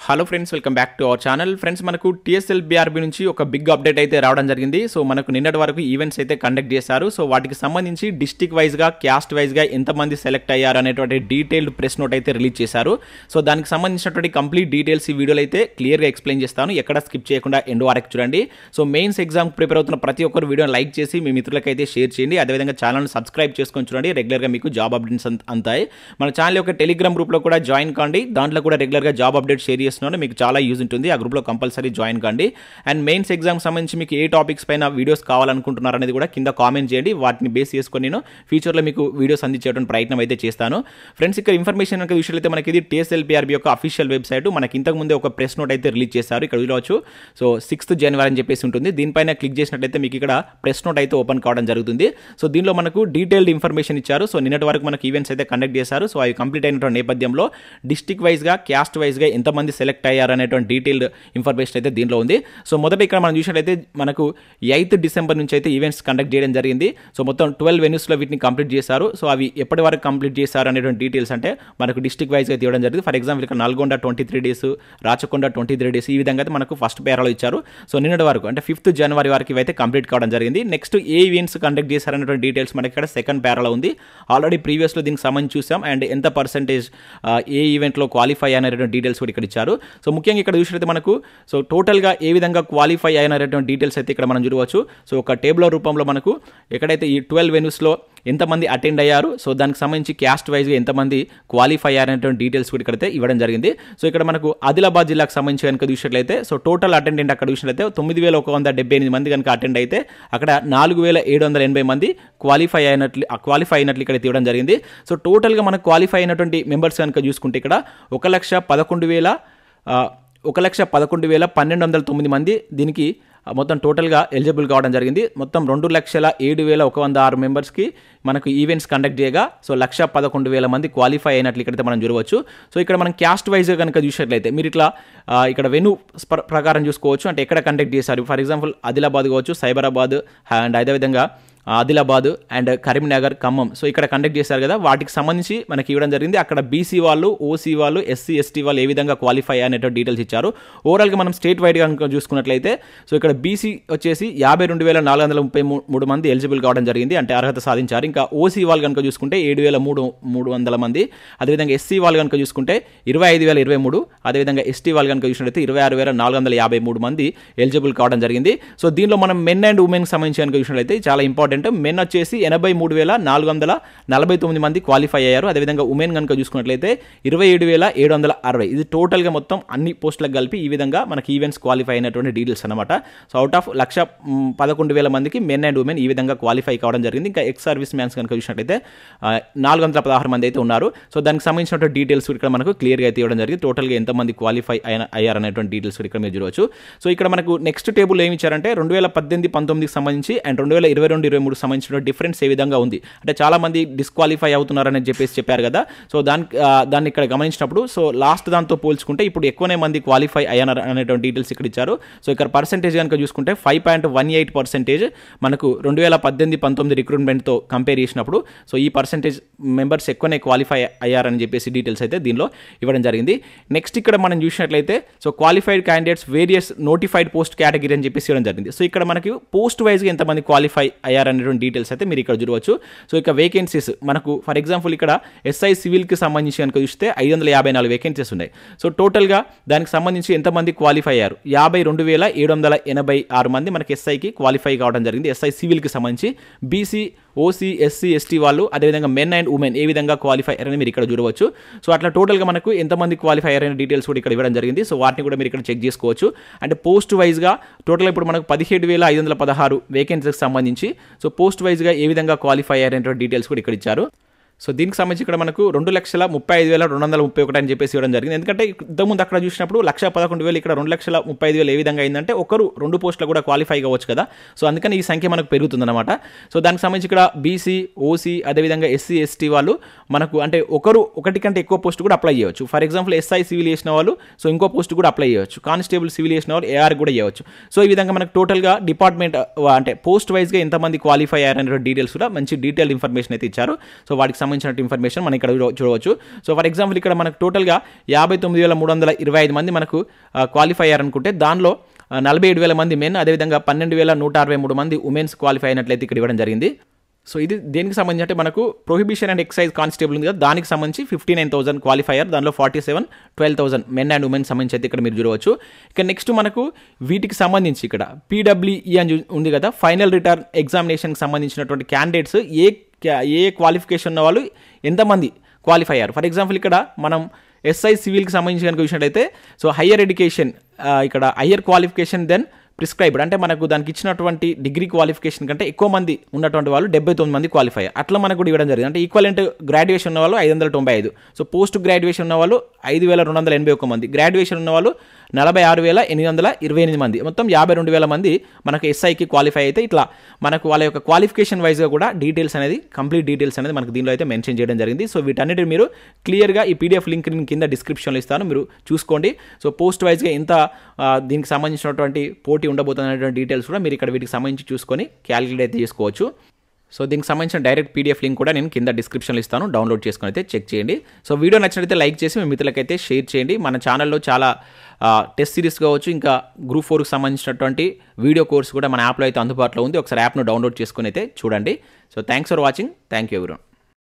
hello friends welcome back to our channel friends మనకు TSL PRB నుంచి ఒక big update అయితే రావడం జరిగింది సో మనకు నిన్నటి వరకు ఈవెంట్స్ అయితే కండక్ట్ చేశారు సో వాటికి సంబంధించి డిస్టిక్ వైజ్గా క్యాస్ట్ వైజ్గా ఎంతమంది సెలెక్ట్ అయ్యారు అనేటువంటి డీటెయిల్డ్ ప్రెస్ నోట్ అయితే రిలీజ్ చేశారు సో దానికి సంబంధించినటువంటి కంప్లీట్ డీటెయిల్స్ ఈ వీడియోలో అయితే క్లియర్గా ఎక్స్ప్లెయిన్ చేస్తాను ఎక్కడ స్కిప్ చేయకుండా ఎండ్ వరకు చూడండి సో మెయిన్స్ ఎగ్జామ్ ప్రిపేర్ అవుతున్న ప్రతి ఒక్కరు వీడియోని లైక్ చేసి మీ మిత్రులకైతే షేర్ చేయండి అదేవిధంగా ఛానల్ని సబ్స్క్రైబ్ చేసుకొని చూడండి రెగ్యులర్గా మీకు జాబ్ అప్డేట్స్ అంతాయి మన ఛానల్ యొక్క టెలిగ్రామ్ గ్రూప్లో కూడా జాయిన్ కాండి దాంట్లో కూడా రెగ్యులర్గా జాబ్ అప్డేట్ షేర్ చేస్తున్నాను మీకు చాలా యూజ్ ఉంటుంది ఆ గ్రూప్లో కంపల్సరీ జాయిన్ కాండి అండ్ మెయిన్స్ ఎగ్జామ్ సంబంధించి మీకు ఏ టాపిక్స్ పైన వీడియోస్ కావాలనుకుంటున్నారు అనేది కూడా కింద కామెంట్ చేయండి వాటిని బేస్ చేసుకొని నేను ఫ్యూచర్లో మీకు వీడియోస్ అందించేటువంటి ప్రయత్నం అయితే చేస్తాను ఫ్రెండ్స్ ఇక్కడ ఇన్ఫర్మేషన్ కనుక విషయాలు అయితే మనకి ఇది టీఎస్ఎల్పిఆర్బి యొక్క అఫీషియల్ వెబ్సైట్ మనకి ఇంతకు ముందే ఒక ప్రెస్ నోట్ అయితే రిలీజ్ చేశారు ఇక్కడ చూడవచ్చు సో సిక్స్త్ జనవరి అని చెప్పేసి ఉంటుంది దీనిపైన క్లిక్ చేసినట్లయితే మీకు ఇక్కడ ప్రెస్ నోట్ అయితే ఓపెన్ కావడం జరుగుతుంది సో దీనిలో మనకు డీటెయిల్డ్ ఇన్ఫర్మేషన్ ఇచ్చారు సో నిన్నటి వరకు మనకి ఈవెంట్స్ అయితే కండక్ట్ చేశారు సో అవి కంప్లీట్ అయినటువంటి నేపథ్యంలో డిస్టిక్ వైజ్గా క్యాస్ట్ వైజ్గా ఎంతమంది సెలెక్ట్ అయ్యారు అనేటువంటి డీటెయిల్డ్ ఇన్ఫర్మేషన్ అయితే దీనిలో ఉంది సో మొదట ఇక్కడ మనం చూసినట్లయితే మనకు ఎయిత్ డిసెంబర్ నుంచి అయితే ఈవెంట్స్ కండక్ట్ చేయడం జరిగింది సో మొత్తం ట్వెల్వ్ వెన్యూస్లో వీటిని కంప్లీట్ చేశారు సో అవి ఎప్పటి వరకు కంప్లీట్ చేశారు అనేటువంటి డీటెయిల్స్ అంటే మనకు డిస్టిక్ వైజ్గా తీయడం జరిగింది ఫర్ ఎగ్జాంపుల్ ఇక్కడ Nalgonda twenty three days Rachakonda twenty three days ఈ విధంగా అయితే మనకు ఫస్ట్ పేరాలో ఇచ్చారు సో నిన్నటి వరకు అంటే ఫిఫ్త్ జనవరి వరకు ఇవైతే కంప్లీట్ కావడం జరిగింది నెక్స్ట్ ఏ ఈవెంట్స్ కండక్ట్ చేశారనేటువంటి డీటెయిల్స్ మనకి ఇక్కడ సెకండ్ పేరాలో ఉంది ఆల్రెడీ ప్రీవియస్లో దీనికి సంబంధించి చూసాం అండ్ ఎంత పర్సెంటేజ్ ఏ ఈవెంట్లో క్వాలిఫై అనేటువంటి డీటెయిల్స్ కూడా ఇక్కడ ఇచ్చారు సో ముఖ్యంగా ఇక్కడ చూసినట్లయితే మనకు సో టోటల్గా ఏ విధంగా క్వాలిఫై అయినటువంటి డీటెయిల్స్ అయితే ఇక్కడ మనం చూడవచ్చు సో ఒక టేబుల్ రూపంలో మనకు ఎక్కడైతే ఈ ట్వెల్వ్ వెన్యూస్లో ఎంతమంది అటెండ్ అయ్యారు సో దానికి సంబంధించి క్యాస్ట్ వైజ్గా ఎంతమంది క్వాలిఫై అయ్యారనేటువంటి డీటెయిల్స్ కూడా ఇక్కడైతే ఇవ్వడం జరిగింది సో ఇక్కడ మనకు ఆదిలాబాద్ జిల్లాకు సంబంధించి కనుక చూసినట్లయితే సో టోటల్ అటెండెంట్ అక్కడ చూసినట్లయితే తొమ్మిది వేల ఒక వంద డెబ్బై ఎనిమిది మంది కనుక అటెండ్ అయితే అక్కడ నాలుగు వేల ఏడు వందల ఎనభై మంది క్వాలిఫై అయినట్లు క్వాలిఫై అయినట్లు ఇక్కడ ఇవ్వడం జరిగింది సో టోటల్గా మనకు క్వాలిఫై అయినటువంటి మెంబర్స్ కనుక చూసుకుంటే ఇక్కడ ఒక లక్ష పదకొండు వేల ఒక లక్ష పదకొండు వేల పన్నెండు వందల తొమ్మిది మంది దీనికి మొత్తం టోటల్గా ఎలిజిబుల్ కావడం జరిగింది మొత్తం రెండు లక్షల ఏడు వేల ఒక వంద ఆరు మెంబర్స్కి మనకు ఈవెంట్స్ కండక్ట్ చేయగా సో లక్ష పదకొండు వేల మంది క్వాలిఫై అయినట్లు ఇక్కడైతే మనం చూడవచ్చు సో ఇక్కడ మనం క్యాస్ట్ వైజ్గా కనుక చూసినట్లయితే మీరు ఇట్లా ఇక్కడ వెను ప్రకారం చూసుకోవచ్చు అంటే ఎక్కడ కండక్ట్ చేశారు ఫర్ ఎగ్జాంపుల్ ఆదిలాబాద్ కావచ్చు సైబరాబాద్ అండ్ అదేవిధంగా ఆదిలాబాద్ అండ్ కరీంనగర్ ఖమ్మం సో ఇక్కడ కండక్ట్ చేశారు కదా వాటికి సంబంధించి మనకి ఇవ్వడం జరిగింది అక్కడ బీసీ వాళ్ళు ఓసీ వాళ్ళు ఎస్సీ ఎస్టీ వాళ్ళు ఏ విధంగా క్వాలిఫై అనేటువంటి డీటెయిల్స్ ఇచ్చారు ఓవరాల్గా మనం స్టేట్ వైడ్గా కనుక చూసుకున్నట్లయితే సో ఇక్కడ బీసీ వచ్చేసి యాభై రెండు వేల నాలుగు వందల ముప్పై మూడు మంది ఎలిజిబుల్ కావడం జరిగింది అంటే అర్హత సాధించారు ఇంకా ఓసీ వాళ్ళు కనుక చూసుకుంటే ఏడు వేల మూడు మూడు వందల మంది అదేవిధంగా ఎస్సీ వాళ్ళు కనుక చూసుకుంటే ఇరవై ఐదు వేల ఇరవై మూడు అదేవిధంగా ఎస్టీ వాళ్ళు కనుక చూసినట్లయితే ఇరవై ఆరు వేల నాలుగు వందల యాభై మూడు మంది ఎలిజిబుల్ కావడం జరిగింది సో దీనిలో మనం మెన్ అండ్ ఉమెన్కి సంబంధించి కనుక చూసినట్లయితే చాలా ఇంపార్టెంట్ మెన్ వచ్చేసి ఎనభై మూడు వేల నాలుగు వందల నలభై తొమ్మిది మంది క్వాలిఫై అయ్యారు అదేవిధంగా ఉమెన్ కనుక చూసుకున్నట్లయితే ఇరవై ఏడు వేల ఏడు వందల అరవై ఇది టోటల్గా మొత్తం అన్ని పోస్టులకు కలిపి ఈ విధంగా మనకి ఈవెంట్స్ క్వాలిఫై అయినటువంటి డీటెయిల్స్ అనమాట సో అవుట్ ఆఫ్ లక్ష పదకొండు వేల మందికి మెన్ అండ్ ఉమెన్ ఈ విధంగా క్వాలిఫై కావడం జరిగింది ఇంకా ఎక్స్ సర్వీస్ మ్యాన్స్ కనుక చూసినట్లయితే నాలుగు వందల పదహారు మంది అయితే ఉన్నారు సో దానికి సంబంధించినటువంటి డీటెయిల్స్ ఇక్కడ మనకు క్లియర్గా అయితే ఇవ్వడం జరిగింది టోటల్గా ఎంతమంది క్వాలిఫై అయిన అయ్యారనేటువంటి డీటెయిల్స్ ఇక్కడ మీరు చూడవచ్చు సో ఇక్కడ మనకు నెక్స్ట్ టేబుల్ ఏమి ఇచ్చారంటే రెండు వేల పద్దెనిమిది పంతొమ్మిదికి సంబంధించి అండ్ రెండు వేల ఇరవై రెండు ఇరవై మూడు సంబంధించిన డిఫరెన్స్ ఏ విధంగా ఉంది అంటే చాలా మంది డిస్క్వాలిఫై అవుతున్నారని చెప్పేసి చెప్పారు కదా సో దానికి దాన్ని ఇక్కడ గమనించినప్పుడు సో లాస్ట్ దాంతో పోల్చుకుంటే ఇప్పుడు ఎక్కువనే మంది క్వాలిఫై అయ్యారు అనేటువంటి డీటెయిల్స్ ఇక్కడ ఇచ్చారు సో ఇక్కడ పర్సెంటేజ్ కనుక చూసుకుంటే five point one eight percentage మనకు రెండు వేల పద్దెనిమిది పంతొమ్మిది రిక్రూట్మెంట్తో కంపేర్ చేసినప్పుడు సో ఈ పర్సెంటేజ్ మెంబర్స్ ఎక్కువనే క్వాలిఫై అయ్యారని చెప్పేసి డీటెయిల్స్ అయితే దీనిలో ఇవ్వడం జరిగింది నెక్స్ట్ ఇక్కడ మనం చూసినట్లయితే so qualified candidates various notified post category అని చెప్పేసి ఇవ్వడం జరిగింది సో ఇక్కడ మనకి పోస్ట్ వైజ్గా ఎంతమంది క్వాలిఫై అయ్యారనేటువంటి డీటెయిల్స్ అయితే మీరు ఇక్కడ చూడవచ్చు సో ఇక వేకెన్సీస్ మనకు ఫర్ ఎగ్జాంపుల్ ఇక్కడ ఎస్ఐ సివిల్కి సంబంధించి కనుక చూస్తే ఐదు వందల యాభై నాలుగు వేకెన్సీస్ ఉన్నాయి సో టోటల్గా దానికి సంబంధించి ఎంతమంది క్వాలిఫై అయ్యారు యాభై రెండు వేల ఏడు వందల ఎనభై ఆరు మంది మనకి ఎస్ఐకి క్వాలిఫై కావడం జరిగింది ఎస్ఐ సివిల్కి సంబంధించి బీసీ ఓసీ ఎస్సీ ఎస్టీ వాళ్ళు అదేవిధంగా మెన్ అండ్ ఉమెన్ ఏ విధంగా క్వాలిఫై అయ్యారని మీరు ఇక్కడ చూడవచ్చు సో అట్లా టోటల్గా మనకు ఎంతమంది క్వాలిఫై అయ్యారనే డీటెయిల్స్ కూడా ఇక్కడ ఇవ్వడం జరిగింది సో వాటిని కూడా మీరు ఇక్కడ చెక్ చేసుకోవచ్చు అంటే పోస్ట్ వైజ్గా టోటల్ ఇప్పుడు మనకు పదిహేడు వేల ఐదు వందల పదహారు వేకెన్సీకి సంబంధించి సో పోస్ట్ వైజ్గా ఏ విధంగా క్వాలిఫై అయ్యారనే డీటెయిల్స్ కూడా ఇక్కడ ఇచ్చారు సో దీనికి సంబంధించి ఇక్కడ మనకు రెండు లక్షల ముప్పై ఐదు వేల రెండు వందల ముప్పై ఒకటి అని చెప్పేసి ఇవ్వడం జరిగింది ఎందుకంటే ఇంతకుముందు అక్కడ చూసినప్పుడు లక్ష పదకొండు వేలు ఇక్కడ రెండు లక్షల ముప్పై ఐదు వేలు ఏ విధంగా అయిందంటే ఒకరు రెండు పోస్టులు కూడా క్వాలిఫై కావచ్చు కదా సో అందుకని ఈ సంఖ్య మనకు పెరుగుతుందన్నమాట సో దానికి సంబంధించి ఇక్కడ బీసీ ఓసీ అదేవిధంగా ఎస్సీ ఎస్టీ వాళ్ళు మనకు అంటే ఒకరు ఒకటి కంటే ఎక్కువ పోస్ట్ కూడా అప్లై చేయవచ్చు ఫర్ ఎగ్జాంపుల్ ఎస్ఐ సివిల్ చేసిన వాళ్ళు సో ఇంకో పోస్ట్ కూడా అప్లై చేయవచ్చు కానిస్టేబుల్ సివిల్ చేసిన వాళ్ళు ఏఆర్ కూడా చేయవచ్చు సో ఈ విధంగా మనకు టోటల్గా డిపార్ట్మెంట్ అంటే పోస్ట్ వైజ్గా ఎంతమంది క్వాలిఫై అయ్యారనే డీటెయిల్స్ కూడా మంచి డీటెయిల్ ఇన్ఫర్మేషన్ అయితే ఇచ్చారు సో వాటికి సంబంధించిన ఇన్ఫర్మేషన్ మనం ఇక్కడ చూడ- చూడవచ్చు సో ఫర్ ఎగ్జాంపుల్ ఇక్కడ మనకు టోటల్గా యాభై తొమ్మిది వేల మూడు వందల ఇరవై ఐదు మంది మనకు క్వాలిఫై అయ్యారనుకుంటే దానిలో ఆ, నలభై ఏడు వేల మంది మెన్ అదేవిధంగా పన్నెండు వేల నూట అరవై మూడు మంది ఉమెన్స్ క్వాలిఫై అయినట్లయితే ఇక్కడ ఇవ్వడం జరిగింది సో ఇది దేనికి సంబంధించి అంటే మనకు ప్రొహిబిషన్ అండ్ ఎక్సైజ్ కానిస్టేబుల్ ఉంది కదా దానికి సంబంధించి ఫిఫ్టీ నైన్ థౌసండ్ క్వాలిఫైయర్ దానిలో forty seven twelve thousand men and women సంబంధించి అయితే ఇక్కడ మీరు చూడవచ్చు ఇక నెక్స్ట్ మనకు వీటికి సంబంధించి ఇక్కడ పీడబ్ల్యూఈ అని చూ- ఉంది కదా ఫైనల్ రిటర్న్ ఎగ్జామినేషన్కి సంబంధించినటువంటి క్యాండిడేట్స్ ఏ క్యా- ఏ క్వాలిఫికేషన్ ఉన్న వాళ్ళు ఎంతమంది క్వాలిఫై అయ్యారు ఫర్ ఎగ్జాంపుల్ ఇక్కడ మనం ఎస్ఐ సివిల్కి సంబంధించి కనుక చూసినట్టయితే సో హయ్యర్ ఎడ్యుకేషన్ ఇక్కడ హయ్యర్ క్వాలిఫికేషన్ దెన్ ప్రిస్క్రైబ్డ్ అంటే మనకు దానికి ఇచ్చినటువంటి డిగ్రీ క్వాలిఫికేషన్ కంటే ఎక్కువ మంది ఉన్నటువంటి వాళ్ళు డెబ్బై తొమ్మిది మంది క్వాలిఫై అట్లా మనకు కూడా ఇవ్వడం జరిగింది అంటే ఈక్వలెంట్ గ్రాడ్యుయేషన్ ఉన్న వాళ్ళు ఐదు వందల తొంభై ఐదు సో పోస్ట్ గ్రాడ్యుయేషన్ ఉన్న వాళ్ళు ఐదు వేల రెండు వందల ఎనభై ఒక్క మంది గ్రాడ్యుయేషన్ ఉన్న వాళ్ళు నలభై ఆరు వేల ఎనిమిది వందల ఇరవై ఎనిమిది మంది మొత్తం యాభై రెండు వేల మంది మనకు ఎస్ఐకి క్వాలిఫై అయితే ఇట్లా మనకు వాళ్ళ యొక్క క్వాలిఫికేషన్ వైజ్గా కూడా డీటెయిల్స్ అనేది కంప్లీట్ డీటెయిల్స్ అనేది మనకు దీనిలో అయితే మెన్షన్ చేయడం జరిగింది సో వీటన్నిటిని మీరు క్లియర్గా ఈ పీడిఎఫ్ లింక్ నేను కింద డిస్క్రిప్షన్లో ఇస్తాను మీరు చూసుకోండి సో పోస్ట్ వైజ్గా ఎంత ఆ, దీనికి సంబంధించినటువంటి పోటీ ఉండబోతున్నటువంటి డీటెయిల్స్ కూడా మీరు ఇక్కడ వీటికి సంబంధించి చూసుకొని క్యాలిక్యులేట్ అయితే చేసుకోవచ్చు సో దీనికి సంబంధించిన డైరెక్ట్ పీడిఎఫ్ లింక్ కూడా నేను కింద డిస్క్రిప్షన్లో ఇస్తాను డౌన్లోడ్ చేసుకొని అయితే చెక్ చేయండి సో వీడియో నచ్చినట్లయితే లైక్ చేసి మీ మిత్రులకైతే షేర్ చేయండి మన ఛానల్లో చాలా టెస్ట్ సిరీస్ కావచ్చు ఇంకా గ్రూప్ ఫోర్కి సంబంధించినటువంటి వీడియో కోర్స్ కూడా మన యాప్లో అయితే అందుబాటులో ఉంది ఒకసారి యాప్ను డౌన్లోడ్ చేసుకొని అయితే చూడండి so thanks for watching thank you ఎవరు